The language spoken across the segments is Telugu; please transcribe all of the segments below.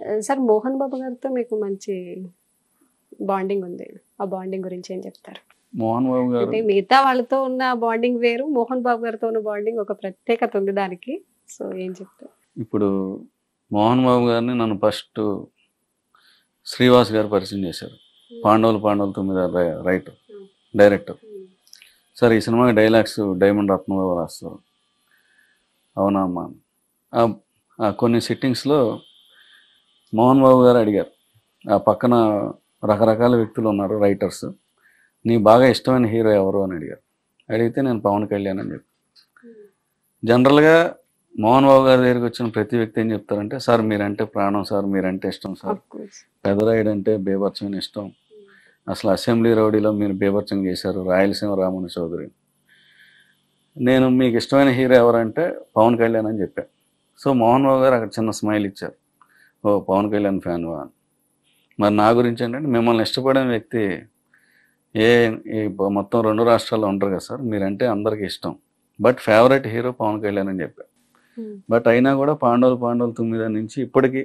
సార్ మోహన్ బాబు గారితో మీకు మంచి బాండింగ్ ఉంది ఆ బాండింగ్ గురించి ఏం చెప్తారు మోహన్ బాబు గారు అంటే మిగతా వాళ్ళతో ఉన్న బాండింగ్ వేరు మోహన్ బాబు గారితో ఉన్న బాండింగ్ ఒక ప్రత్యేకత ఉంది దానికి సో ఏం చెప్తారు ఇప్పుడు మోహన్ బాబు గారిని నన్ను ఫస్ట్ శ్రీవాస్ గారు పరిచయం చేశారు పాండవులు పాండవులు తొమ్మిది రై- రైటర్ డైరెక్టర్ సార్ ఈ సినిమాకి డైలాగ్స్ డైమండ్ రత్నబాబు రాస్తారు అవునా అమ్మా అని. ఆ- ఆ కొన్ని సిట్టింగ్స్లో మోహన్ బాబు గారు అడిగారు ఆ పక్కన రకరకాల వ్యక్తులు ఉన్నారు రైటర్స్ నీ బాగా ఇష్టమైన హీరో ఎవరు అని అడిగారు అడిగితే నేను పవన్ కళ్యాణ్ అని చెప్పి జనరల్గా మోహన్ బాబు గారి దగ్గరికి వచ్చిన ప్రతి వ్యక్తి ఏం చెప్తారంటే సార్ మీరంటే ప్రాణం సార్ మీరంటే ఇష్టం సార్ Of course. పెదరాయుడు అంటే బీభత్సమైన ఇష్టం అసలు అసెంబ్లీ రౌడీలో మీరు బీభత్సం చేశారు రాయలసీమ రాముని చౌదరి నేను మీకు ఇష్టమైన హీరో ఎవరంటే పవన్ కళ్యాణ్ అని చెప్పాను సో మోహన్ బాబు గారు అక్కడ చిన్న స్మైల్ ఇచ్చారు ఓ పవన్ కళ్యాణ్ ఫ్యాన్ వా అని. మరి నా గురించి ఏంటంటే మిమ్మల్ని ఇష్టపడిన వ్యక్తి ఏ ఈ బ- మొత్తం రెండు రాష్ట్రాల్లో ఉంటారు కదా సార్ మీరంటే అందరికీ ఇష్టం but favourite hero Pawan Kalyan అని చెప్పారు Hmm. బట్ అయినా కూడా పాండవులు పాండవులు తొమ్మిది నుంచి ఇప్పటికీ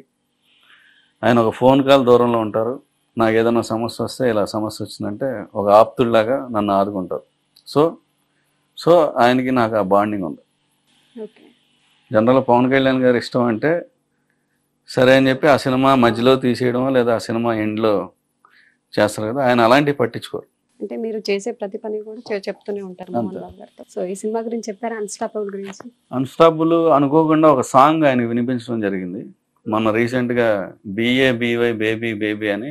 ఆయన ఒక ఫోన్ కాల్ దూరంలో ఉంటారు నాకు ఏదైనా సమస్య వస్తే ఇలా సమస్య వచ్చిందంటే ఒక ఆప్తుల్లాగా నన్ను ఆదుకుంటారు సో సో ఆయనకి నాకు ఆ బాండింగ్ ఉంది ఓకే జనరల్ పవన్ కళ్యాణ్ గారి ఇష్టం అంటే సరే అని చెప్పి ఆ సినిమా మధ్యలో తీసేయడం లేదా ఆ సినిమా ఎండ్లో చేస్తారు కదా ఆయన అలాంటివి పట్టించుకోరు అంటే మీరు చేసే ప్రతి పని కూడా చె- చెప్తూనే ఉంటారు మోహన్ అంతే. బాబు గారితో సో ఈ సినిమా గురించి చెప్పారా అన్స్టాపబుల్ గురించి అన్స్టాపుల్ అనుకోకుండా ఒక సాంగ్ ఆయన వినిపించడం జరిగింది మొన్న రీసెంట్గా బిఏ బీవై బేబీ బేబీ అని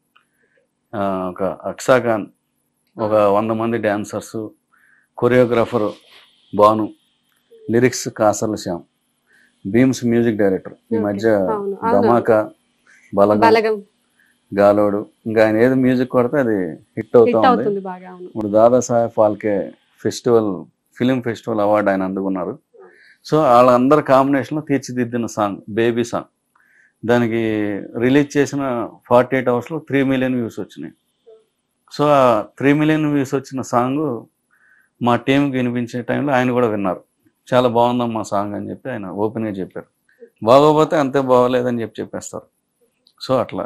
ఆ, ఒక అక్సా ఖాన్ ఒక వంద మంది dancers choreographer Bhanu lyrics Kasarla Shyam Bheems music director ఈ Okay. మధ్య అవును అవును ధమాకా బలగం బలగం గాలోడు ఇంకా ఆయన ఏది మ్యూజిక్ కొడితే అది హిట్ అవుతా హిట్ ఉంది అవుతుంది బాగా అవును ఇప్పుడు Dadasaheb Phalke festival film festival award ఆయన అందుకున్నారు సో వాళ్ళందరి కాంబినేషన్లో తీర్చిదిద్దిన సాంగ్ బేబీ సాంగ్ దానికి రిలీజ్ చేసిన ఫార్టీ ఎయిట్ అవర్స్లో త్రీ మిలియన్ వ్యూస్ వచ్చినాయి సో ఆ త్రీ మిలియన్ వ్యూస్ వచ్చిన సాంగ్ మా టీంకి వినిపించే టైంలో ఆయన కూడా విన్నారు చాలా బాగుందమ్మా సాంగ్ అని చెప్పి ఆయన ఓపెన్గా చెప్పారు బాగోపోతే అంతే బాగోలేదని చెప్పి చెప్పేస్తారు సో అట్లా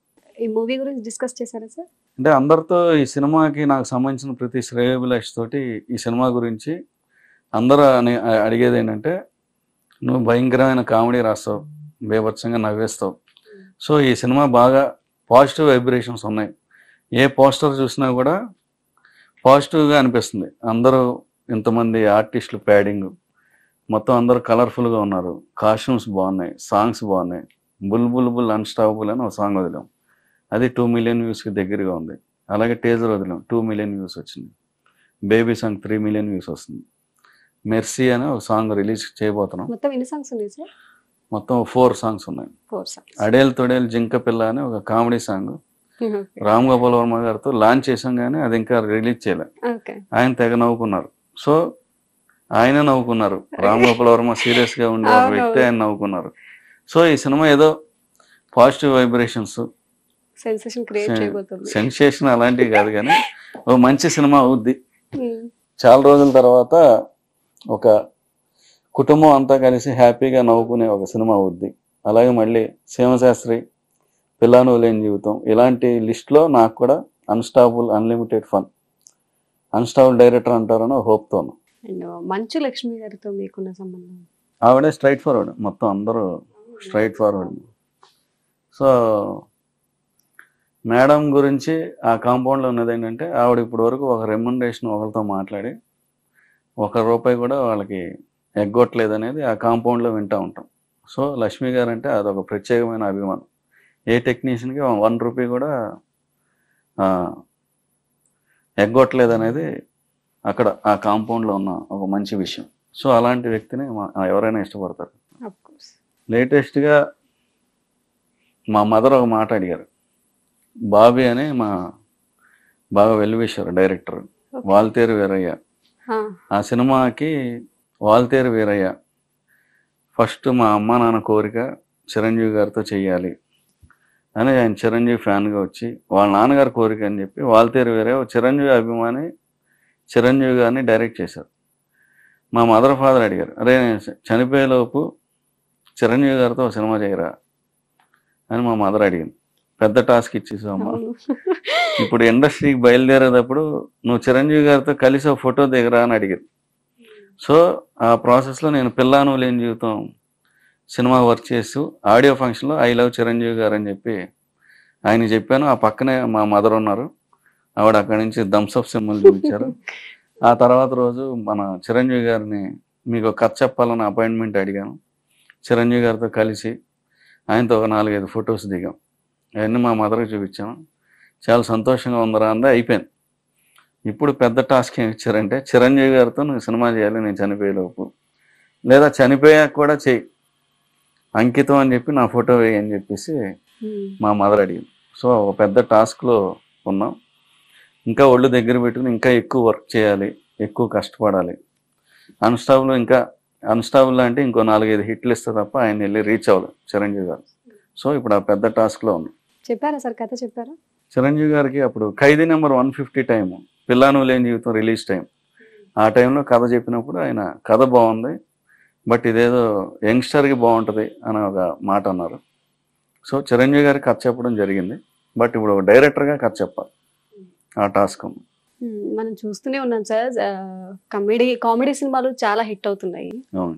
ఈ మూవీ గురించి డిస్కస్ చేశారా సార్ అంటే అందరితో ఈ సినిమాకి నాకు సంబంధించిన ప్రతి శ్రేయోభిలాష్ తోటి ఈ సినిమా గురించి అందరూ అని అడిగేది ఏంటంటే నువ్వు భయంకరమైన కామెడీ రాస్తావు బేభత్సంగా నవ్వేస్తావు సో ఈ సినిమా బాగా పాజిటివ్ వైబ్రేషన్స్ ఉన్నాయి ఏ పోస్టర్ చూసినా కూడా పాజిటివ్గా అనిపిస్తుంది అందరూ ఇంతమంది ఆర్టిస్టులు ప్యాడింగ్ మొత్తం అందరూ కలర్ఫుల్గా ఉన్నారు కాస్ట్యూమ్స్ బాగున్నాయి సాంగ్స్ బాగున్నాయి బుల్ బుల్ బుల్ అన్స్టాపబుల్ అని ఒక సాంగ్ వదిలాం అది టూ మిలియన్ వ్యూస్కి దగ్గరగా ఉంది అలాగే టేజర్ వదిలాం టూ మిలియన్ వ్యూస్ వచ్చింది baby song three million views వస్తుంది మెర్సీ అని ఒక సాంగ్ రిలీజ్ చేయబోతున్నాం మొత్తం ఎన్ని సాంగ్స్ ఉన్నాయి సార్ మొత్తం ఫోర్ సాంగ్స్ ఉన్నాయి ఫోర్ సాంగ్స్ అడేల్ తొడేల్ జింక పిల్ల అని ఒక కామెడీ సాంగ్ రామ్ గోపాల్ వర్మ గారితో లాంచ్ చేసాం కానీ అది ఇంకా రిలీజ్ చేయలేదు ఓకే ఆయన తెగ నవ్వుకున్నారు సో ఆయన నవ్వుకున్నారు రామ్ గోపాల్ వర్మ సీరియస్ గా ఉండే ఒక అవును, వ్యక్తి అవును. ఆయన నవ్వుకున్నారు సో ఈ సినిమా ఏదో పాజిటివ్ వైబ్రేషన్స్ సెన్సేషన్ క్రియేట్ సెన్- చేయబోతుంది సెన్సేషన్ అలాంటివి కాదు కానీ ఓ మంచి సినిమా అవుద్ది ఉమ్. చాలా రోజుల తర్వాత ఒక కుటుంబం అంతా కలిసి హ్యాపీగా నవ్వుకునే ఒక సినిమా అవుద్ది అలాగే మళ్ళీ సీమశాస్త్రి పిల్లాను లేని జీవితం ఇలాంటి లిస్ట్లో నాకు కూడా unstoppable unlimited fun unstoppable director అంటారని హోప్తోను అండ్ మంచు లక్ష్మి గారితో మీకున్న సంబంధం ఆవిడే స్ట్రైట్ ఫార్వర్డ్ మొత్తం అందరూ స్ట్రైట్ ఫార్వర్డ్ సో మేడం గురించి ఆ కాంపౌండ్లో ఉన్నది ఏంటంటే ఆవిడ ఇప్పటి వరకు ఒక రెమ్యునరేషన్ ఒకరితో మాట్లాడి ఒక రూపాయి కూడా వాళ్ళకి ఎగ్గొట్టలేదు అనేది ఆ కాంపౌండ్లో వింటూ ఉంటాం సో లక్ష్మి గారు అంటే అదొక ప్రత్యేకమైన అభిమానం ఏ టెక్నీషియన్కి వన్ రూపీ కూడా ఆ, ఎగ్గొట్టలేదు అనేది అక్కడ ఆ కాంపౌండ్లో ఉన్న ఒక మంచి విషయం సో అలాంటి వ్యక్తిని మా- ఎవరైనా ఇష్టపడతారు అఫ్ కోర్స్ లేటెస్ట్గా మా మదర్ ఒక మాట అడిగారు బాబీ అని మా బాగా వెల్విషర్ డైరెక్టర్ వాల్తేరు వీరయ్య ఆ సినిమాకి వాల్తేరు వీరయ్య ఫస్ట్ మా అమ్మ నాన్న కోరిక చిరంజీవి గారితో చెయ్యాలి అని ఆయన చిరంజీవి ఫ్యాన్గా వచ్చి వాళ్ళ నాన్నగారి కోరిక అని చెప్పి వాల్తేరు వీరయ్య ఒక చిరంజీవి అభిమాని చిరంజీవి గారిని డైరెక్ట్ చేశారు మా మదర్ ఫాదర్ అడిగారు అరే నేను చనిపోయేలోపు చిరంజీవి గారితో ఒక సినిమా చేయరా అని మా మదర్ అడిగింది పెద్ద టాస్క్ ఇచ్చేసావు అమ్మా అవును ఇప్పుడు ఇండస్ట్రీకి బయలుదేరేటప్పుడు నువ్వు చిరంజీవి గారితో కలిసి ఒక ఫోటో దిగరా అని అడిగింది సో ఆ ప్రాసెస్లో నేను పిల్ల నువ్వు లేని జీవితం సినిమా వర్క్ చేస్తూ ఆడియో ఫంక్షన్లో ఐ లవ్ చిరంజీవి గారు అని చెప్పి ఆయన చెప్పాను ఆ పక్కనే మా మదర్ ఉన్నారు ఆవిడ అక్కడి నుంచి థమ్స్అప్ సింబల్ చూపించారు ఆ తర్వాత రోజు మన చిరంజీవి గారిని మీకు ఒక కథ చెప్పాలని అపాయింట్మెంట్ అడిగాను చిరంజీవి గారితో కలిసి ఆయనతో ఒక నాలుగైదు ఫొటోస్ దిగాం అవన్నీ మా మదర్కి చూపించాము చాలా సంతోషంగా ఉందరా అందా అయిపోయింది ఇప్పుడు పెద్ద టాస్క్ ఏమి ఇచ్చారంటే చిరంజీవి గారితో నువ్వు సినిమా చేయాలి నేను చనిపోయేలోపు లేదా చనిపోయాక కూడా చెయ్యి అంకితం అని చెప్పి నా ఫోటో వేయి అని చెప్పేసి ఉమ్. మా మదర్ అడిగింది సో ఒక పెద్ద టాస్క్లో ఉన్నాం ఇంకా ఒళ్ళు దగ్గర పెట్టుకుని ఇంకా ఎక్కువ వర్క్ చేయాలి ఎక్కువ కష్టపడాలి అన్స్టాబ్లో ఇంకా అన్స్టాబుల్ అంటే ఇంకో నాలుగైదు హిట్లు ఇస్తే తప్ప ఆయన వెళ్ళి రీచ్ అవ్వదు చిరంజీవి గారు సో ఇప్పుడు ఆ పెద్ద టాస్క్లో ఉన్నాం చెప్పారా సార్ కథ చెప్పారా చిరంజీవి గారికి అప్పుడు Khaidi number one fifty time పిల్లాను లేని జీవితం రిలీజ్ టైం ఆ టైంలో కథ చెప్పినప్పుడు ఆయన కథ బాగుంది బట్ ఇదేదో యంగ్స్టర్కి బాగుంటుంది అని ఒక మాట అన్నారు సో చిరంజీవి గారికి కథ చెప్పడం జరిగింది బట్ ఇప్పుడు ఒక డైరెక్టర్గా కథ చెప్పాలి ఆ టాస్క్ ఉంది ఉమ్, మనం చూస్తూనే ఉన్నాం సార్ కామెడీ కామెడీ సినిమాలు చాలా హిట్ అవుతున్నాయి అవును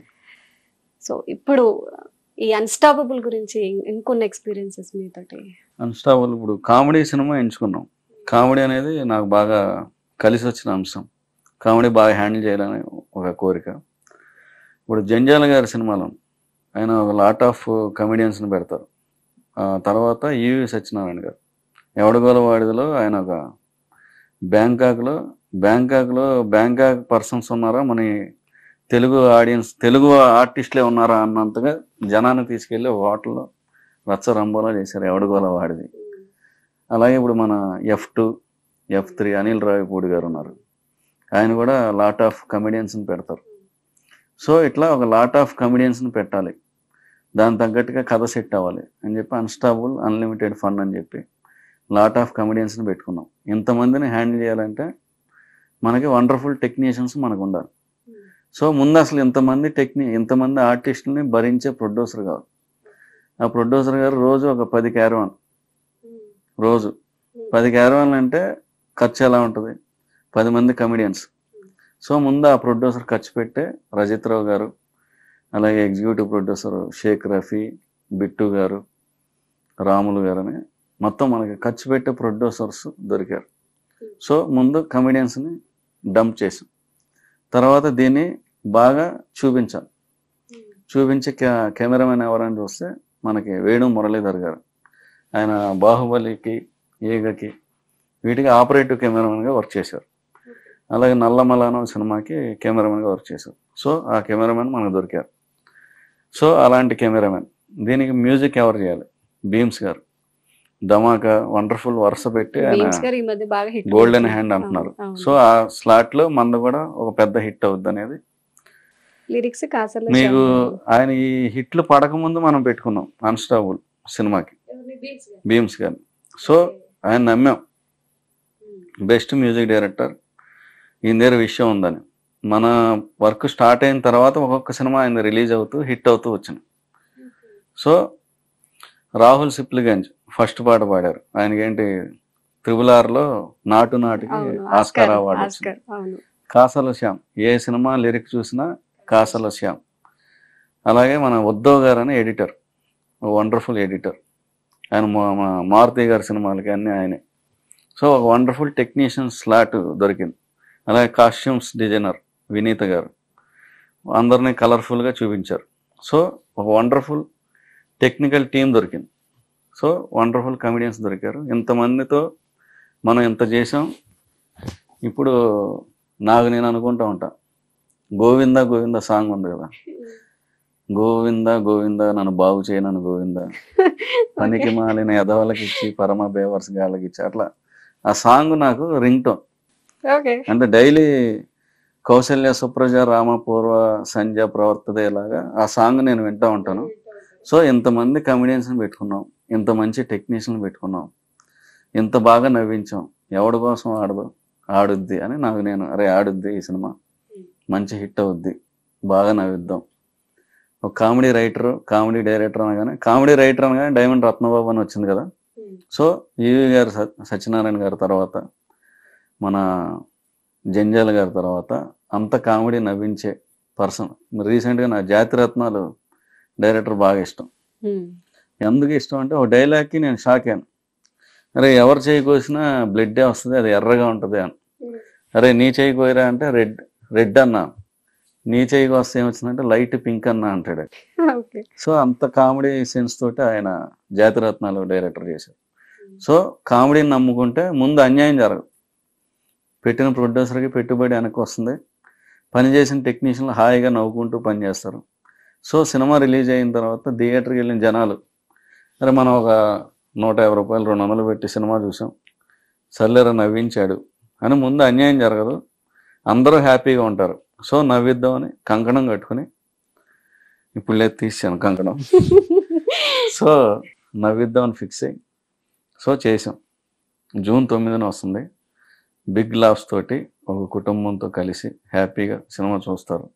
సో ఇప్పుడు ఈ అన్స్టాపబుల్ గురించి ఇం- ఇంకొన్ని ఎక్స్పీరియన్సెస్ మీతోటి అన్స్టాబుల్ ఇప్పుడు కామెడీ సినిమా ఎంచుకున్నాం కామెడీ అనేది నాకు బాగా కలిసి వచ్చిన అంశం కామెడీ బాగా హ్యాండిల్ చేయాలని ఒక కోరిక ఇప్పుడు జంజాల గారి సినిమాలో ఆయన ఒక లాట్ ఆఫ్ కమెడియన్స్ని పెడతారు ఆ తర్వాత ఈవి సత్యనారాయణ గారు ఎవడగోల వాడిదిలో ఆయన ఒక బ్యాంకాక్లో బ్యాంకాక్లో బ్యాంకాక్ పర్సన్స్ ఉన్నారా మన తెలుగు ఆడియన్స్ తెలుగు ఆర్టిస్టులే ఉన్నారా అన్నంతగా జనాన్ని తీసుకెళ్ళి ఒక హోటల్లో రచ్చ రంబోలా చేశారు ఎవడగోల వాడిది అలాగే ఇప్పుడు మన F two F three Anil Ravipudi garu ఉన్నారు ఆయన కూడా లాట్ ఆఫ్ కమెడియన్స్ని పెడతారు సో ఇట్లా ఒక లాట్ ఆఫ్ కమెడియన్స్ని పెట్టాలి దాని తగ్గట్టుగా కథ సెట్ అవ్వాలి అని చెప్పి అన్స్టాబుల్ అన్లిమిటెడ్ ఫన్ అని చెప్పి లాట్ ఆఫ్ కమెడియన్స్ని పెట్టుకున్నాం ఇంతమందిని హ్యాండిల్ చేయాలంటే మనకి వండర్ఫుల్ టెక్నీషియన్స్ మనకు ఉండాలి సో ముందు అసలు ఇంతమంది టెక్ని ఇంతమంది ఆర్టిస్టులని భరించే ప్రొడ్యూసర్ కాదు ఆ ప్రొడ్యూసర్ గారు రోజు ఒక పది క్యారవాన్ రోజు పది క్యారవాన్లు అంటే ఖర్చు ఎలా ఉంటుంది పది మంది కమెడియన్స్ సో ముందు ఆ ప్రొడ్యూసర్ ఖర్చు పెట్టే రజిత్ రావు గారు అలాగే ఎగ్జిక్యూటివ్ ప్రొడ్యూసర్ షేక్ రఫీ బిట్టు గారు రాములు గారు అని మొత్తం మనకి ఖర్చు పెట్టే ప్రొడ్యూసర్స్ దొరికారు సో ముందు కమెడియన్స్ని డంప్ చేసాం తర్వాత దీన్ని బాగా చూపించాలి చూపించే కె కెమెరామెన్ ఎవరని చూస్తే మనకి వేణు మురళీధర్ గారు ఆయన బాహుబలికి ఈగకి వీటికి ఆపరేటివ్ కెమెరామెన్గా వర్క్ చేశారు అలాగే నల్లమలానం సినిమాకి కెమెరామెన్గా వర్క్ చేశారు సో ఆ కెమెరామెన్ మనకు దొరికారు సో అలాంటి కెమెరామెన్ దీనికి మ్యూజిక్ ఎవరు చేయాలి భీమ్స్ గారు ధమాకా వండర్ఫుల్ వరుస పెట్టి ఆయన బీమ్స్ గారు ఈ మధ్య బాగా హిట్ గోల్డెన్ హ్యాండ్ అంటున్నారు సో ఆ స్లాట్ లో మంద కూడా ఒక పెద్ద హిట్ అవుద్ది అనేది లిరిక్స్ కాసర్ల మీకు ఆయన ఈ హిట్లు పడకముందు మనం పెట్టుకున్నాం అన్స్టాబుల్ సినిమాకి భీమ్స్ గారు సో ఆయన నమ్మాం బెస్ట్ మ్యూజిక్ డైరెక్టర్ ఈయన దగ్గర విషయం ఉందని మన వర్క్ స్టార్ట్ అయిన తర్వాత ఒక్కొక్క సినిమా ఆయన రిలీజ్ అవుతూ హిట్ అవుతూ వచ్చింది సో రాహుల్ సిప్లిగంజ్ ఫస్ట్ పాట పాడారు ఆయనకేంటి త్రిబుల్ ఆర్లో నాటు నాటికి అవును ఆస్కార్ అవార్డు వచ్చింది ఆస్కర్ అవును కాసల శ్యామ్ ఏ సినిమా లిరిక్ చూసినా కాసల శ్యామ్ అలాగే మన ఉద్ధవ్ గారు అని ఎడిటర్ వండర్ఫుల్ ఎడిటర్ ఆయన మా- మా మారుతి గారి సినిమాలకి అన్నీ ఆయనే సో ఒక వండర్ఫుల్ టెక్నీషియన్ స్లాట్ దొరికింది అలాగే కాస్ట్యూమ్స్ డిజైనర్ వినీత గారు అందరినీ కలర్ఫుల్గా చూపించారు సో ఒక వండర్ఫుల్ టెక్నికల్ టీం దొరికింది సో వండర్ఫుల్ కమెడియన్స్ దొరికారు ఇంతమందితో మనం ఇంత చేసాం ఇప్పుడు నాకు నేను అనుకుంటా ఉంటా గోవింద గోవింద సాంగ్ ఉంది కదా గోవింద గోవింద నన్ను బాగు చేయనను గోవింద పనికి మాలిన ఎదవలకి ఇచ్చి పరమ బేవర్స్ గాళ్ళకి ఇచ్చి అట్లా ఆ సాంగ్ నాకు రింగ్ టోన్ ఓకే అంటే డైలీ కౌశల్య సుప్రజ రామ పూర్వ సంధ్య ప్రవర్తదేలాగా ఆ సాంగ్ నేను వింటా ఉంటాను సో ఇంతమంది కమెడియన్స్ని పెట్టుకున్నాం ఇంత మంచి టెక్నీషియన్ పెట్టుకున్నాం ఇంత బాగా నవ్వించాం ఎవడి కోసం ఆడదు ఆడుద్ది అని నాకు నేను అరే ఆడుద్ది ఈ సినిమా మంచి హిట్ అవుద్ది బాగా నవ్విద్దాం ఒక కామెడీ రైటర్ కామెడీ డైరెక్టర్ అనగానే కామెడీ రైటర్ అనగానే డైమండ్ రత్నబాబు అని వచ్చింది కదా సో ఈవి గారు స- సత్యనారాయణ గారి తర్వాత మన జంజాల గారి తర్వాత అంత కామెడీ నవ్వించే పర్సన్ రీసెంట్గా నా జాతిరత్నాలు డైరెక్టర్ బాగా ఇష్టం ఉమ్. ఎందుకు ఇష్టం అంటే ఒక డైలాగ్కి నేను షాక్ అయ్యాను అరే ఎవరు చేయి కోసినా బ్లడ్డే వస్తుంది అది ఎర్రగా ఉంటుంది అని అరే నీ చేయి కోయరా అంటే రెడ్ రెడ్ అన్నా నీ చేయికి వస్తే ఏమొచ్చిందంటే లైట్ పింక్ అన్నా అంటాడు ఓకే సో అంత కామెడీ సెన్స్ తోటి ఆయన జాతిరత్నాలు డైరెక్టర్ చేశారు సో కామెడీని నమ్ముకుంటే ముందు అన్యాయం జరగదు పెట్టిన ప్రొడ్యూసర్కి పెట్టుబడి వెనక్కి వస్తుంది పని చేసిన టెక్నీషియన్లు హాయిగా నవ్వుకుంటూ పని చేస్తారు సో సినిమా రిలీజ్ అయిన తర్వాత థియేటర్కి వెళ్ళిన జనాలు అరే మనం ఒక నూట యాభై రూపాయలు రెండు వందలు పెట్టి సినిమా చూసాం సర్లేరా నవ్వించాడు అని ముందు అన్యాయం జరగదు అందరూ హ్యాపీగా ఉంటారు సో నవ్విద్దామని కంకణం కట్టుకుని ఇప్పుడు లేదు తీసాను కంకణం సో నవ్విద్దామని ఫిక్స్ అయ్యి సో చేసాం జూన్ తొమ్మిదిన వస్తుంది బిగ్ లాబ్స్ తోటి ఒక కుటుంబంతో కలిసి హ్యాపీగా సినిమా చూస్తారు